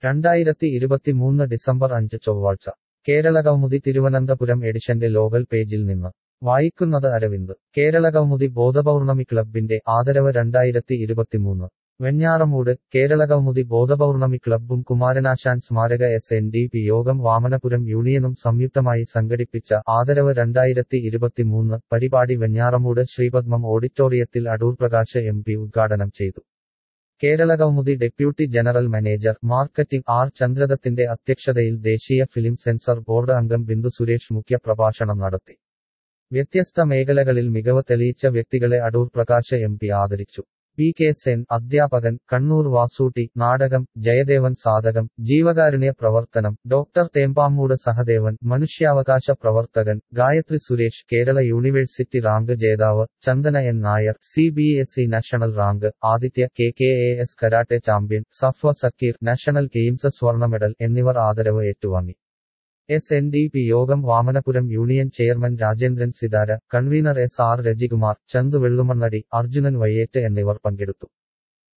രണ്ടായിരത്തി ഇരുപത്തിമൂന്ന് ഡിസംബർ അഞ്ച് ചൊവ്വാഴ്ച കേരള കൗമുദി തിരുവനന്തപുരം എഡിഷന്റെ ലോകൽ പേജിൽ നിന്ന് വായിക്കുന്നത് അരവിന്ദ് കേരള കൗമുദി ബോധപൗർണമി ക്ലബിന്റെ ആദരവ് രണ്ടായിരത്തി ഇരുപത്തിമൂന്ന് വെഞ്ഞാറമൂട് കേരള കൗമുദി ബോധപൗർണമി ക്ലബ്ബും കുമാരനാശാൻ സ്മാരക എസ് എൻ ഡി പി യോഗം വാമനപുരം യൂണിയനും സംയുക്തമായി സംഘടിപ്പിച്ച ആദരവ് രണ്ടായിരത്തി ഇരുപത്തിമൂന്ന് പരിപാടി വെഞ്ഞാറമൂട് ശ്രീപദ്മം ഓഡിറ്റോറിയത്തിൽ അടൂർ പ്രകാശ് എം പി ഉദ്ഘാടനം ചെയ്തു Kerala Kaumudi deputy general manager marketing R ചന്ദ്രദത്തിന്റെ അധ്യക്ഷതയിൽ ദേശീയ ഫിലിം സെൻസർ ബോർഡ് അംഗം ബിന്ദു സുരേഷ് മുഖ്യ പ്രഭാഷണം നടത്തി വ്യത്യസ്ത മേഖലകളിൽ മികവ് തെളിയിച്ച വ്യക്തികളെ അടൂർ പ്രകാശ് എം പി ആദരിച്ചു പി കെ സെൻ അധ്യാപകൻ കണ്ണൂർ വാസൂട്ടി നാടകം ജയദേവൻ സാധകം ജീവകാരുണ്യ പ്രവർത്തനം ഡോക്ടർ തേമ്പാമ്മൂട് സഹദേവൻ മനുഷ്യാവകാശ പ്രവർത്തകൻ ഗായത്രി സുരേഷ് കേരള യൂണിവേഴ്സിറ്റി റാങ്ക് ജേതാവ് Chandana N Nair C B S E national rank Aditya K K A S karate champion Safwa Zakir national games സ്വർണ്ണ മെഡൽ എന്നിവർ ആദരവ് ഏറ്റുവാങ്ങി എസ് എൻ ഡി പി യോഗം Vamanapuram union chairman Rajendran Sithara convener S R Rajikumar Chandu Vellumannadi Arjunan Vayyettu എന്നിവർ പങ്കെടുത്തു